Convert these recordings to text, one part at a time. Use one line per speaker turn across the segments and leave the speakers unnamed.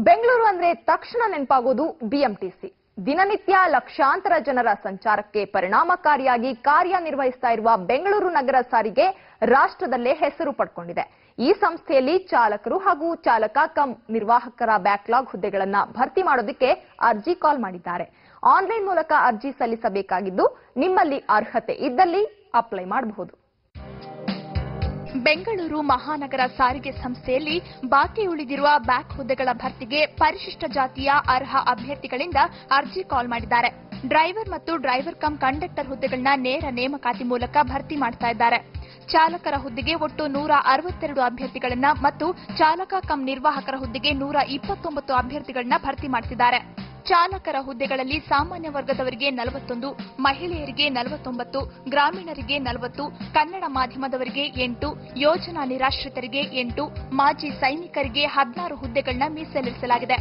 ಬೆಂಗಳೂರು ಅಂದ್ರೆ ತಕ್ಷಣ ನೆನಪಾಗೋದು ಬಿಎಂಟಿಸಿ ದಿನನಿತ್ಯ ಲಕ್ಷಾಂತರ ಜನರ ಸಂಚಾರಕ್ಕೆ ಪರಿಣಾಮಕಾರಿಯಾಗಿ ಕಾರ್ಯನಿರ್ವಹಿಸ್ತಾ ಇರುವ ಬೆಂಗಳೂರು ನಗರ ಸಾರಿಗೆ ರಾಷ್ಟ್ರದಲ್ಲೇ ಹೆಸರು ಪಡ್ಕೊಂಡಿದೆ ಈ ಸಂಸ್ಥೆಯಲ್ಲಿ ಚಾಲಕರು ಹಾಗೂ ಚಾಲಕ ಕಂ ನಿರ್ವಾಹಕರ ಬ್ಯಾಕ್ಲಾಗ್ ಹುದ್ದೆಗಳನ್ನ ಭರ್ತಿ ಮಾಡೋದಕ್ಕೆ ಅರ್ಜಿ ಕಾಲ್ ಮಾಡಿದ್ದಾರೆ ಆನ್ಲೈನ್ ಮೂಲಕ ಅರ್ಜಿ ಸಲ್ಲಿಸಬೇಕಾಗಿದ್ದು ನಿಮ್ಮಲ್ಲಿ ಅರ್ಹತೆ ಇದ್ದಲ್ಲಿ ಅಪ್ಲೈ ಮಾಡಬಹುದು
ಬೆಂಗಳೂರು ಮಹಾನಗರ ಸಾರಿಗೆ ಸಂಸ್ಥೆಯಲ್ಲಿ ಬಾಕಿ ಉಳಿದಿರುವ ಬ್ಯಾಕ್ ಹುದ್ದೆಗಳ ಭರ್ತಿಗೆ ಪರಿಶಿಷ್ಟ ಜಾತಿಯ ಅರ್ಹ ಅಭ್ಯರ್ಥಿಗಳಿಂದ ಅರ್ಜಿ ಕಾಲ್ ಮಾಡಿದ್ದಾರೆ ಡ್ರೈವರ್ ಮತ್ತು ಡ್ರೈವರ್ ಕಮ್ ಕಂಡಕ್ಟರ್ ಹುದ್ದೆಗಳನ್ನ ನೇರ ನೇಮಕಾತಿ ಮೂಲಕ ಭರ್ತಿ ಮಾಡ್ತಾ ಇದ್ದಾರೆ ಚಾಲಕರ ಹುದ್ದೆಗೆ ಒಟ್ಟು ನೂರ ಅರವತ್ತೆರಡು ಅಭ್ಯರ್ಥಿಗಳನ್ನ ಮತ್ತು ಚಾಲಕ ಕಮ್ ನಿರ್ವಾಹಕರ ಹುದ್ದೆಗೆ ನೂರ ಇಪ್ಪತ್ತೊಂಬತ್ತು ಅಭ್ಯರ್ಥಿಗಳನ್ನ ಭರ್ತಿ ಮಾಡ್ತಿದ್ದಾರೆ ಚಾಲಕರ ಹುದ್ದೆಗಳಲ್ಲಿ ಸಾಮಾನ್ಯ ವರ್ಗದವರಿಗೆ ನಲವತ್ತೊಂದು ಮಹಿಳೆಯರಿಗೆ ನಲವತ್ತೊಂಬತ್ತು ಗ್ರಾಮೀಣರಿಗೆ ನಲವತ್ತು ಕನ್ನಡ ಮಾಧ್ಯಮದವರಿಗೆ ಎಂಟು ಯೋಜನಾ ನಿರಾಶ್ರಿತರಿಗೆ ಎಂಟು ಮಾಜಿ ಸೈನಿಕರಿಗೆ ಹದಿನಾರು ಹುದ್ದೆಗಳನ್ನ ಮೀಸಲಿರಿಸಲಾಗಿದೆ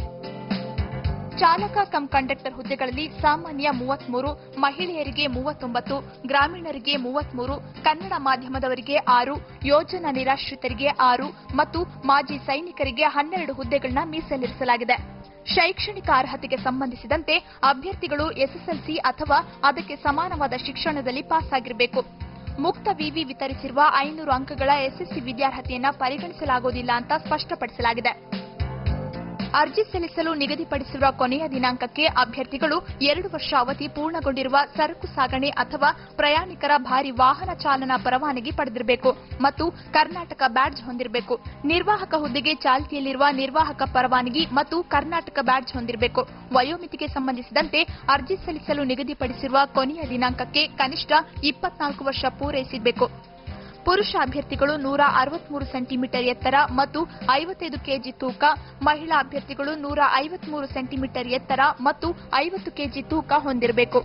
ಚಾಲಕ ಕಂ ಕಂಡಕ್ಟರ್ ಹುದ್ದೆಗಳಲ್ಲಿ ಸಾಮಾನ್ಯ ಮೂವತ್ಮೂರು ಮಹಿಳೆಯರಿಗೆ ಮೂವತ್ತೊಂಬತ್ತು ಗ್ರಾಮೀಣರಿಗೆ ಮೂವತ್ಮೂರು ಕನ್ನಡ ಮಾಧ್ಯಮದವರಿಗೆ ಆರು ಯೋಜನಾ ನಿರಾಶ್ರಿತರಿಗೆ ಆರು ಮತ್ತು ಮಾಜಿ ಸೈನಿಕರಿಗೆ ಹನ್ನೆರಡು ಹುದ್ದೆಗಳನ್ನ ಮೀಸಲಿರಿಸಲಾಗಿದೆ ಶೈಕ್ಷಣಿಕ ಅರ್ಹತೆಗೆ ಸಂಬಂಧಿಸಿದಂತೆ ಅಭ್ಯರ್ಥಿಗಳು ಎಸ್ಎಸ್ಎಲ್ಸಿ ಅಥವಾ ಅದಕ್ಕೆ ಸಮಾನವಾದ ಶಿಕ್ಷಣದಲ್ಲಿ ಪಾಸ್ ಆಗಿರಬೇಕು ಮುಕ್ತ ವಿವಿ ವಿತರಿಸಿರುವ ಐನೂರು ಅಂಕಗಳ ಎಸ್ಎಸ್ಸಿ ವಿದ್ಯಾರ್ಹತೆಯನ್ನ ಪರಿಗಣಿಸಲಾಗುವುದಿಲ್ಲ ಅಂತ ಸ್ಪಷ್ಟಪಡಿಸಲಾಗಿದೆ ಅರ್ಜಿ ಸಲ್ಲಿಸಲು ನಿಗದಿಪಡಿಸಿರುವ ಕೊನೆಯ ದಿನಾಂಕಕ್ಕೆ ಅಭ್ಯರ್ಥಿಗಳು ಎರಡು ವರ್ಷ ಅವಧಿ ಪೂರ್ಣಗೊಂಡಿರುವ ಸರಕು ಸಾಗಣೆ ಅಥವಾ ಪ್ರಯಾಣಿಕರ ಭಾರಿ ವಾಹನ ಚಾಲನಾ ಪರವಾನಗಿ ಪಡೆದಿರಬೇಕು ಮತ್ತು ಕರ್ನಾಟಕ ಬ್ಯಾಡ್ಜ್ ಹೊಂದಿರಬೇಕು ನಿರ್ವಾಹಕ ಹುದ್ದೆಗೆ ಚಾಲ್ತಿಯಲ್ಲಿರುವ ನಿರ್ವಾಹಕ ಪರವಾನಗಿ ಮತ್ತು ಕರ್ನಾಟಕ ಬ್ಯಾಡ್ಜ್ ಹೊಂದಿರಬೇಕು ವಯೋಮಿತಿಗೆ ಸಂಬಂಧಿಸಿದಂತೆ ಅರ್ಜಿ ಸಲ್ಲಿಸಲು ನಿಗದಿಪಡಿಸಿರುವ ಕೊನೆಯ ದಿನಾಂಕಕ್ಕೆ ಕನಿಷ್ಠ ಇಪ್ಪತ್ನಾಲ್ಕು ವರ್ಷ ಪೂರೈಸಿರಬೇಕು ಪುರುಷ ಅಭ್ಯರ್ಥಿಗಳು ನೂರ ಅರವತ್ಮೂರು ಸೆಂಟಿಮೀಟರ್ ಎತ್ತರ ಮತ್ತು ಐವತ್ತೈದು ಕೆಜಿ ತೂಕ ಮಹಿಳಾ ಅಭ್ಯರ್ಥಿಗಳು ನೂರ ಐವತ್ಮೂರು ಸೆಂಟಿಮೀಟರ್ ಎತ್ತರ ಮತ್ತು ಐವತ್ತು ಕೆಜಿ ತೂಕ ಹೊಂದಿರಬೇಕು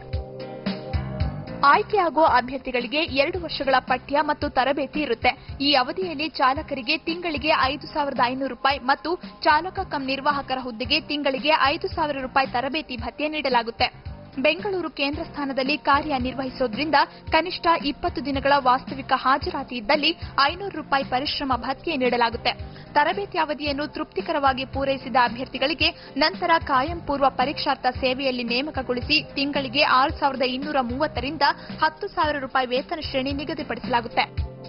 ಆಯ್ಕೆಯಾಗುವ ಅಭ್ಯರ್ಥಿಗಳಿಗೆ ಎರಡು ವರ್ಷಗಳ ಪಠ್ಯ ಮತ್ತು ತರಬೇತಿ ಇರುತ್ತೆ ಈ ಅವಧಿಯಲ್ಲಿ ಚಾಲಕರಿಗೆ ತಿಂಗಳಿಗೆ ಐದು ಸಾವಿರದ ಐನೂರು ರೂಪಾಯಿ ಮತ್ತು ಚಾಲಕ ಕಂ ನಿರ್ವಾಹಕರ ಹುದ್ದೆಗೆ ತಿಂಗಳಿಗೆ ಐದು ಸಾವಿರ ರೂಪಾಯಿ ತರಬೇತಿ ಭತ್ಯೆ ನೀಡಲಾಗುತ್ತೆ ಬೆಂಗಳೂರು ಕೇಂದ್ರ ಸ್ಥಾನದಲ್ಲಿ ಕಾರ್ಯನಿರ್ವಹಿಸೋದ್ರಿಂದ ಕನಿಷ್ಠ ಇಪ್ಪತ್ತು ದಿನಗಳ ವಾಸ್ತವಿಕ ಹಾಜರಾತಿ ಇದ್ದಲ್ಲಿ ಐನೂರು ರೂಪಾಯಿ ಪರಿಶ್ರಮ ಭತ್ಯೆ ನೀಡಲಾಗುತ್ತೆ ತರಬೇತಿ ಅವಧಿಯನ್ನು ತೃಪ್ತಿಕರವಾಗಿ ಪೂರೈಸಿದ ಅಭ್ಯರ್ಥಿಗಳಿಗೆ ನಂತರ ಕಾಯಂ ಪೂರ್ವ ಪರೀಕ್ಷಾರ್ಥ ಸೇವೆಯಲ್ಲಿ ನೇಮಕಗೊಳಿಸಿ ತಿಂಗಳಿಗೆ ಆರು ಸಾವಿರದ ಇನ್ನೂರ ಮೂವತ್ತರಿಂದ ಹತ್ತು ಸಾವಿರ ರೂಪಾಯಿ ವೇತನ ಶ್ರೇಣಿ ನಿಗದಿಪಡಿಸಲಾಗುತ್ತೆ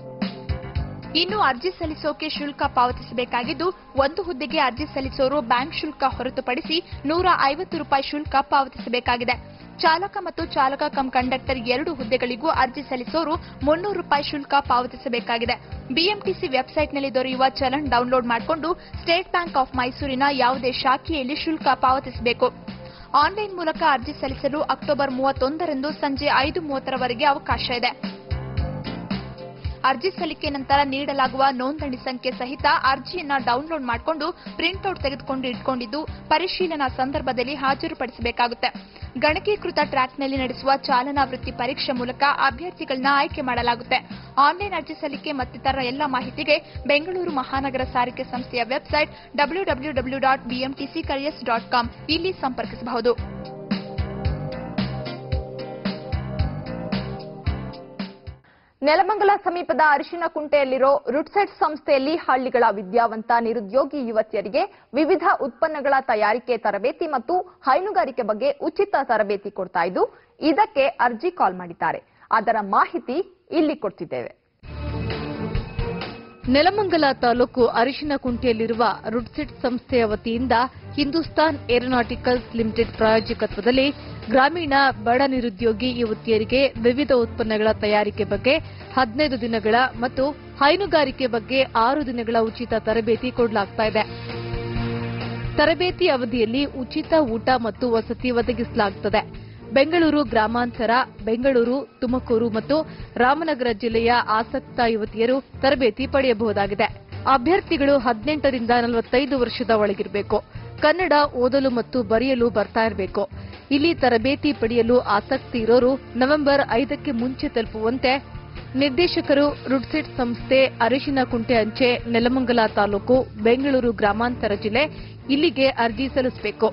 ಇನ್ನು ಅರ್ಜಿ ಸಲ್ಲಿಸೋಕೆ ಶುಲ್ಕ ಪಾವತಿಸಬೇಕಾಗಿದ್ದು ಒಂದು ಹುದ್ದೆಗೆ ಅರ್ಜಿ ಸಲ್ಲಿಸೋರು ಬ್ಯಾಂಕ್ ಶುಲ್ಕ ಹೊರತುಪಡಿಸಿ ನೂರ ಐವತ್ತು ರೂಪಾಯಿ ಶುಲ್ಕ ಪಾವತಿಸಬೇಕಾಗಿದೆ ಚಾಲಕ ಮತ್ತು ಚಾಲಕ ಕಂ ಕಂಡಕ್ಟರ್ ಎರಡು ಹುದ್ದೆಗಳಿಗೂ ಅರ್ಜಿ ಸಲ್ಲಿಸೋರು ಮುನ್ನೂರು ರೂಪಾಯಿ ಶುಲ್ಕ ಪಾವತಿಸಬೇಕಾಗಿದೆ ಬಿಎಂಟಿಸಿ ವೆಬ್ಸೈಟ್ನಲ್ಲಿ ದೊರೆಯುವ ಚಲನ್ ಡೌನ್ಲೋಡ್ ಮಾಡಿಕೊಂಡು ಸ್ಟೇಟ್ ಬ್ಯಾಂಕ್ ಆಫ್ ಮೈಸೂರಿನ ಯಾವುದೇ ಶಾಖೆಯಲ್ಲಿ ಶುಲ್ಕ ಪಾವತಿಸಬೇಕು ಆನ್ಲೈನ್ ಮೂಲಕ ಅರ್ಜಿ ಸಲ್ಲಿಸಲು ಅಕ್ಟೋಬರ್ ಮೂವತ್ತೊಂದರಂದು ಸಂಜೆ ಐದು ಮೂವತ್ತರವರೆಗೆ ಅವಕಾಶ ಇದೆ ಅರ್ಜಿ ಸಲ್ಲಿಕೆ ನಂತರ ನೀಡಲಾಗುವ ನೋಂದಣಿ ಸಂಖ್ಯೆ ಸಹಿತ ಅರ್ಜಿಯನ್ನ ಡೌನ್ಲೋಡ್ ಮಾಡಿಕೊಂಡು ಪ್ರಿಂಟ್ಔಟ್ ತೆಗೆದುಕೊಂಡು ಇಟ್ಕೊಂಡಿದ್ದು ಪರಿಶೀಲನಾ ಸಂದರ್ಭದಲ್ಲಿ ಹಾಜರುಪಡಿಸಬೇಕಾಗುತ್ತೆ ಗಣಕೀಕೃತ ಟ್ರ್ಯಾಕ್ನಲ್ಲಿ ನಡೆಸುವ ಚಾಲನಾ ವೃತ್ತಿ ಪರೀಕ್ಷೆ ಮೂಲಕ ಅಭ್ಯರ್ಥಿಗಳನ್ನ ಆಯ್ಕೆ ಮಾಡಲಾಗುತ್ತೆ ಆನ್ಲೈನ್ ಅರ್ಜಿ ಸಲ್ಲಿಕೆ ಮತ್ತಿತರ ಎಲ್ಲ ಮಾಹಿತಿಗೆ ಬೆಂಗಳೂರು ಮಹಾನಗರ ಸಾರಿಗೆ ಸಂಸ್ಥೆಯ website W W W dot BMTC careers dot com ಇಲ್ಲಿ ಸಂಪರ್ಕಿಸಬಹುದು
ನೆಲಮಂಗಲ ಸಮೀಪದ ಅರಿಶಿನಕುಂಟೆಯಲ್ಲಿರೋ ರುಡ್ಸೆಟ್ ಸಂಸ್ಥೆಯಲ್ಲಿ ಹಳ್ಳಿಗಳ ವಿದ್ಯಾವಂತ ನಿರುದ್ಯೋಗಿ ಯುವತಿಯರಿಗೆ ವಿವಿಧ ಉತ್ಪನ್ನಗಳ ತಯಾರಿಕೆ ತರಬೇತಿ ಮತ್ತು ಹೈನುಗಾರಿಕೆ ಬಗ್ಗೆ ಉಚಿತ ತರಬೇತಿ ಕೊಡ್ತಾ ಇದ್ದು ಇದಕ್ಕೆ ಅರ್ಜಿ ಕಾಲ್ ಮಾಡಿದ್ದಾರೆ ಅದರ ಮಾಹಿತಿ ಇಲ್ಲಿ ಕೊಡ್ತಿದ್ದೇವೆ
ನೆಲಮಂಗಲ ತಾಲೂಕು ಅರಿಶಿನಕುಂಟೆಯಲ್ಲಿರುವ ರುಡ್ಸೆಟ್ ಸಂಸ್ಥೆಯ ವತಿಯಿಂದ ಹಿಂದೂಸ್ತಾನ್ ಏರೋನಾಟಿಕಲ್ಸ್ ಲಿಮಿಟೆಡ್ ಪ್ರಾಯೋಜಕತ್ವದಲ್ಲಿ ಗ್ರಾಮೀಣ ಬಡ ನಿರುದ್ಯೋಗಿ ಯುವತಿಯರಿಗೆ ವಿವಿಧ ಉತ್ಪನ್ನಗಳ ತಯಾರಿಕೆ ಬಗ್ಗೆ ಹದಿನೈದು ದಿನಗಳ ಮತ್ತು ಹೈನುಗಾರಿಕೆ ಬಗ್ಗೆ ಆರು ದಿನಗಳ ಉಚಿತ ತರಬೇತಿ ಕೊಡಲಾಗ್ತಾ ಇದೆ ತರಬೇತಿ ಅವಧಿಯಲ್ಲಿ ಉಚಿತ ಊಟ ಮತ್ತು ವಸತಿ ಒದಗಿಸಲಾಗುತ್ತದೆ ಬೆಂಗಳೂರು ಗ್ರಾಮಾಂತರ ಬೆಂಗಳೂರು ತುಮಕೂರು ಮತ್ತು ರಾಮನಗರ ಜಿಲ್ಲೆಯ ಆಸಕ್ತ ಯುವತಿಯರು ತರಬೇತಿ ಪಡೆಯಬಹುದಾಗಿದೆ ಅಭ್ಯರ್ಥಿಗಳು ಹದಿನೆಂಟರಿಂದ ನಲವತ್ತೈದು ವರ್ಷದ ಒಳಗಿರಬೇಕು ಕನ್ನಡ ಓದಲು ಮತ್ತು ಬರೆಯಲು ಬರ್ತಾ ಇರಬೇಕು ಇಲ್ಲಿ ತರಬೇತಿ ಪಡೆಯಲು ಆಸಕ್ತಿ ಇರೋರು ನವೆಂಬರ್ ಐದಕ್ಕೆ ಮುಂಚೆ ತಲುಪುವಂತೆ ನಿರ್ದೇಶಕರು ರುಡ್ಸೆಟ್ ಸಂಸ್ಥೆ ಅರಿಶಿನ ಕುಂಟೆ ಅಂಚೆ ನೆಲಮಂಗಲ ತಾಲೂಕು ಬೆಂಗಳೂರು ಗ್ರಾಮಾಂತರ ಜಿಲ್ಲೆ ಇಲ್ಲಿಗೆ ಅರ್ಜಿ ಸಲ್ಲಿಸಬೇಕು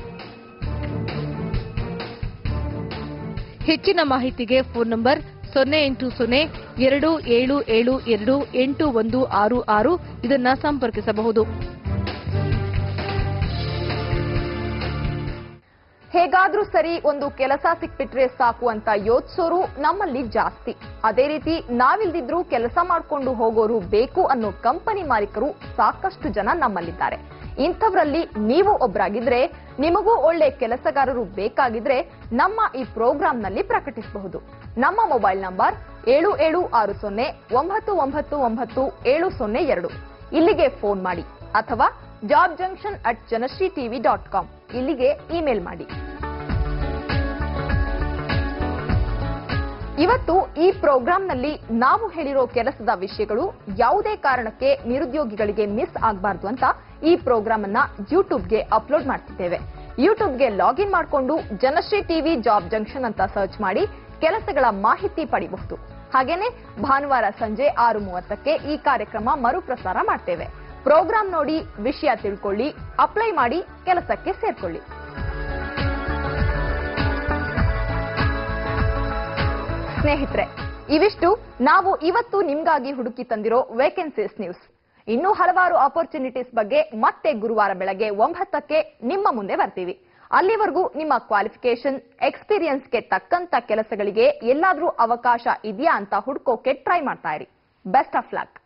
ಹೆಚ್ಚಿನ ಮಾಹಿತಿಗೆ ಫೋನ್ ನಂಬರ್ ಸೊನ್ನೆ ಎಂಟು ಸೊನ್ನೆ ಎರಡು ಏಳು ಏಳು ಎರಡು ಎಂಟು ಒಂದು ಆರು ಆರು ಇದನ್ನ ಸಂಪರ್ಕಿಸಬಹುದು
ಹೇಗಾದ್ರೂ ಸರಿ ಒಂದು ಕೆಲಸ ಸಿಕ್ಬಿಟ್ರೆ ಸಾಕು ಅಂತ ಯೋಚಿಸೋರು ನಮ್ಮಲ್ಲಿ ಜಾಸ್ತಿ ಅದೇ ರೀತಿ ನಾವಿಲ್ದಿದ್ರೂ ಕೆಲಸ ಮಾಡ್ಕೊಂಡು ಹೋಗೋರು ಬೇಕು ಅನ್ನೋ ಕಂಪನಿ ಮಾಲೀಕರು ಸಾಕಷ್ಟು ಜನ ನಮ್ಮಲ್ಲಿದ್ದಾರೆ ಇಂಥವ್ರಲ್ಲಿ ನೀವು ಒಬ್ರಾಗಿದ್ರೆ ನಿಮಗೂ ಒಳ್ಳೆ ಕೆಲಸಗಾರರು ಬೇಕಾಗಿದ್ರೆ ನಮ್ಮ ಈ ಪ್ರೋಗ್ರಾಂನಲ್ಲಿ ಪ್ರಕಟಿಸಬಹುದು ನಮ್ಮ ಮೊಬೈಲ್ ನಂಬರ್ ಏಳು ಏಳು ಆರು ಸೊನ್ನೆ ಒಂಬತ್ತು ಒಂಬತ್ತು ಒಂಬತ್ತು ಏಳು ಸೊನ್ನೆ ಎರಡು ಇಲ್ಲಿಗೆ ಫೋನ್ ಮಾಡಿ ಅಥವಾ job junction at Janashri TV dot com ಇಲ್ಲಿಗೆ ಇಮೇಲ್ ಮಾಡಿ ಇವತ್ತು ಈ ಪ್ರೋಗ್ರಾಂನಲ್ಲಿ ನಾವು ಹೇಳಿರೋ ಕೆಲಸದ ವಿಷಯಗಳು ಯಾವುದೇ ಕಾರಣಕ್ಕೆ ನಿರುದ್ಯೋಗಿಗಳಿಗೆ ಮಿಸ್ ಆಗಬಾರ್ದು ಅಂತ ಈ ಪ್ರೋಗ್ರಾಮ್ ಅನ್ನ ಯೂಟ್ಯೂಬ್ಗೆ ಅಪ್ಲೋಡ್ ಮಾಡ್ತಿದ್ದೇವೆ ಯೂಟ್ಯೂಬ್ಗೆ ಲಾಗಿನ್ ಮಾಡಿಕೊಂಡು ಜನಶ್ರೀ ಟಿವಿ ಜಾಬ್ ಜಂಕ್ಷನ್ ಅಂತ ಸರ್ಚ್ ಮಾಡಿ ಕೆಲಸಗಳ ಮಾಹಿತಿ ಪಡಿಬಹುದು ಹಾಗೇನೆ ಭಾನುವಾರ ಸಂಜೆ ಆರು ಮೂವತ್ತಕ್ಕೆ ಈ ಕಾರ್ಯಕ್ರಮ ಮರುಪ್ರಸಾರ ಮಾಡ್ತೇವೆ ಪ್ರೋಗ್ರಾಂ ನೋಡಿ ವಿಷಯ ತಿಳ್ಕೊಳ್ಳಿ ಅಪ್ಲೈ ಮಾಡಿ ಕೆಲಸಕ್ಕೆ ಸೇರ್ಕೊಳ್ಳಿ ಸ್ನೇಹಿತರೆ ಇವಿಷ್ಟು ನಾವು ಇವತ್ತು ನಿಮ್ಗಾಗಿ ಹುಡುಕಿ ತಂದಿರೋ ವೇಕೆನ್ಸೀಸ್ ನ್ಯೂಸ್ ಇನ್ನೂ ಹಲವಾರು ಆಪರ್ಚುನಿಟೀಸ್ ಬಗ್ಗೆ ಮತ್ತೆ ಗುರುವಾರ ಬೆಳಗ್ಗೆ ಒಂಬತ್ತಕ್ಕೆ ನಿಮ್ಮ ಮುಂದೆ ಬರ್ತೀವಿ ಅಲ್ಲಿವರೆಗೂ ನಿಮ್ಮ ಕ್ವಾಲಿಫಿಕೇಶನ್ ಎಕ್ಸ್ಪೀರಿಯನ್ಸ್ಗೆ ತಕ್ಕಂತ ಕೆಲಸಗಳಿಗೆ ಎಲ್ಲಾದ್ರೂ ಅವಕಾಶ ಇದೆಯಾ ಅಂತ ಹುಡ್ಕೋಕೆ ಟ್ರೈ ಮಾಡ್ತಾ ಇರಿ ಬೆಸ್ಟ್ ಆಫ್ ಲಕ್